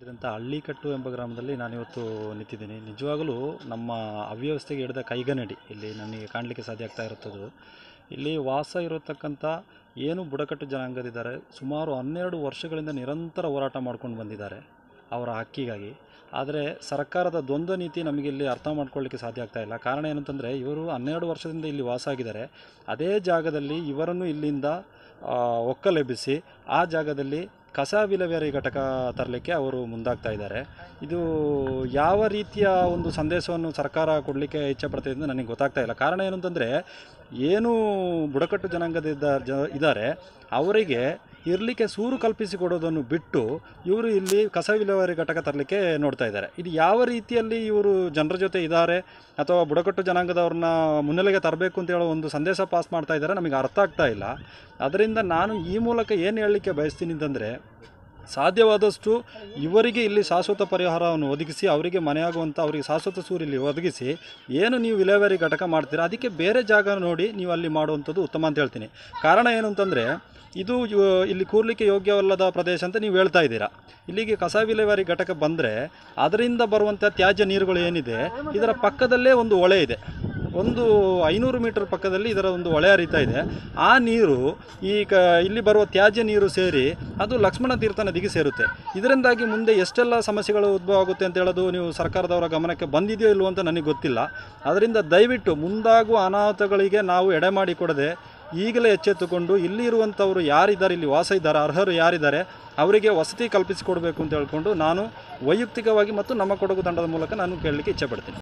ಇದಂಥ ಹಳ್ಳಿಕಟ್ಟು ಎಂಬ ಗ್ರಾಮದಲ್ಲಿ ನಾನಿವತ್ತು ನಿಂತಿದ್ದೀನಿ ನಿಜವಾಗಲೂ ನಮ್ಮ ಅವ್ಯವಸ್ಥೆಗೆ ಹಿಡಿದ ಕೈಗನ್ನಡಿ ಇಲ್ಲಿ ನನಗೆ ಕಾಣಲಿಕ್ಕೆ ಸಾಧ್ಯ ಆಗ್ತಾ ಇರುತ್ತದು ಇಲ್ಲಿ ವಾಸ ಇರತಕ್ಕಂಥ ಏನು ಬುಡಕಟ್ಟು ಜನಾಂಗದಿದ್ದಾರೆ ಸುಮಾರು ಹನ್ನೆರಡು ವರ್ಷಗಳಿಂದ ನಿರಂತರ ಹೋರಾಟ ಮಾಡ್ಕೊಂಡು ಬಂದಿದ್ದಾರೆ ಅವರ ಹಕ್ಕಿಗಾಗಿ ಆದರೆ ಸರ್ಕಾರದ ದ್ವಂದ್ವ ನೀತಿ ನಮಗೆ ಇಲ್ಲಿ ಅರ್ಥ ಮಾಡ್ಕೊಳ್ಳಿಕ್ಕೆ ಸಾಧ್ಯ ಆಗ್ತಾ ಇಲ್ಲ ಕಾರಣ ಏನಂತಂದರೆ ಇವರು ಹನ್ನೆರಡು ವರ್ಷದಿಂದ ಇಲ್ಲಿ ವಾಸ ಆಗಿದ್ದಾರೆ ಅದೇ ಜಾಗದಲ್ಲಿ ಇವರನ್ನು ಇಲ್ಲಿಂದ ಆ, ಒಕ್ಕಲೆಬ್ಬಿಸಿ ಆ ಜಾಗದಲ್ಲಿ ಕಸ ವಿಲೇವಾರಿ ಘಟಕ ತರಲಿಕ್ಕೆ ಅವರು ಮುಂದಾಗ್ತಾ ಇದ್ದಾರೆ ಇದು ಯಾವ ರೀತಿಯ ಒಂದು ಸಂದೇಶವನ್ನು ಸರ್ಕಾರ ಕೊಡಲಿಕ್ಕೆ ಇಚ್ಛೆ ಪಡ್ತಿದೆ ಅಂತ ನನಗೆ ಗೊತ್ತಾಗ್ತಾ ಇಲ್ಲ ಕಾರಣ ಏನು ಅಂತಂದರೆ ಏನು ಬುಡಕಟ್ಟು ಜನಾಂಗದ ಜ ಇದ್ದಾರೆ ಅವರಿಗೆ ಇರಲಿಕ್ಕೆ ಸೂರು ಕಲ್ಪಿಸಿ ಕೊಡೋದನ್ನು ಬಿಟ್ಟು ಇವರು ಇಲ್ಲಿ ಕಸ ವಿಲೇವಾರಿ ಘಟಕ ತರಲಿಕ್ಕೆ ನೋಡ್ತಾ ಇದ್ದಾರೆ ಇದು ಯಾವ ರೀತಿಯಲ್ಲಿ ಇವರು ಜನರ ಜೊತೆ ಇದ್ದಾರೆ ಅಥವಾ ಬುಡಕಟ್ಟು ಜನಾಂಗದವ್ರನ್ನ ಮುನ್ನೆಲೆಗೆ ತರಬೇಕು ಅಂತ ಹೇಳೋ ಒಂದು ಸಂದೇಶ ಪಾಸ್ ಮಾಡ್ತಾ ಇದ್ದಾರೆ ನಮಗೆ ಅರ್ಥ ಆಗ್ತಾ ಇಲ್ಲ ಅದರಿಂದ ನಾನು ಈ ಮೂಲಕ ಏನು ಹೇಳಲಿಕ್ಕೆ ಬಯಸ್ತೀನಿ ಅಂತಂದರೆ ಸಾಧ್ಯವಾದಷ್ಟು ಇವರಿಗೆ ಇಲ್ಲಿ ಶಾಶ್ವತ ಪರಿಹಾರವನ್ನು ಒದಗಿಸಿ ಅವರಿಗೆ ಮನೆಯಾಗುವಂಥ ಅವರಿಗೆ ಶಾಶ್ವತ ಸೂರು ಇಲ್ಲಿ ಒದಗಿಸಿ ಏನು ನೀವು ವಿಲೇವಾರಿ ಘಟಕ ಮಾಡ್ತೀರಾ ಅದಕ್ಕೆ ಬೇರೆ ಜಾಗ ನೋಡಿ ನೀವು ಅಲ್ಲಿ ಮಾಡುವಂಥದ್ದು ಉತ್ತಮ ಅಂತ ಹೇಳ್ತೀನಿ ಕಾರಣ ಏನು ಅಂತಂದರೆ ಇದು ಯು- ಇಲ್ಲಿ ಕೂರ್ಲಿಕ್ಕೆ ಯೋಗ್ಯವಲ್ಲದ ಪ್ರದೇಶ ಅಂತ ನೀವು ಹೇಳ್ತಾ ಇದ್ದೀರಾ ಇಲ್ಲಿಗೆ ಕಸ ವಿಲೇವಾರಿ ಘಟಕ ಬಂದರೆ ಅದರಿಂದ ಬರುವಂಥ ತ್ಯಾಜ್ಯ ನೀರುಗಳು ಏನಿದೆ ಇದರ ಪಕ್ಕದಲ್ಲೇ ಒಂದು ಹೊಳೆ ಇದೆ ಒಂದು ಐನೂರು ಮೀಟರ್ ಪಕ್ಕದಲ್ಲಿ ಇದರ ಒಂದು ಹೊಳೆ ಹರಿತಾ ಇದೆ ಆ ನೀರು ಈ ಕ ಇಲ್ಲಿ ಬರುವ ತ್ಯಾಜ್ಯ ನೀರು ಸೇರಿ ಅದು ಲಕ್ಷ್ಮಣ ತೀರ್ಥ ನದಿಗೆ ಸೇರುತ್ತೆ ಇದರಿಂದಾಗಿ ಮುಂದೆ ಎಷ್ಟೆಲ್ಲ ಸಮಸ್ಯೆಗಳು ಉದ್ಭವ ಆಗುತ್ತೆ ಅಂತ ಹೇಳೋದು ನೀವು ಸರ್ಕಾರದವರ ಗಮನಕ್ಕೆ ಬಂದಿದೆಯೋ ಇಲ್ವೋ ಅಂತ ನನಗೆ ಗೊತ್ತಿಲ್ಲ ಅದರಿಂದ ದಯವಿಟ್ಟು ಮುಂದಾಗುವ ಅನಾಹುತಗಳಿಗೆ ನಾವು ಎಡೆ ಮಾಡಿಕೊಡದೆ ಈಗಲೇ ಎಚ್ಚೆತ್ತುಕೊಂಡು ಇಲ್ಲಿ ಇರುವಂಥವರು ಯಾರಿದ್ದಾರೆ ಇಲ್ಲಿ ವಾಸ ಇದ್ದಾರೆ ಅರ್ಹರು ಯಾರಿದ್ದಾರೆ ಅವರಿಗೆ ವಸತಿ ಕಲ್ಪಿಸಿಕೊಡಬೇಕು ಅಂತ ಹೇಳ್ಕೊಂಡು ನಾನು ವೈಯಕ್ತಿಕವಾಗಿ ಮತ್ತು ನಮ್ಮ ಕೊಡಗು ತಂಡದ ಮೂಲಕ ನಾನು ಕೇಳಲಿಕ್ಕೆ ಇಚ್ಛೆ ಪಡ್ತೀನಿ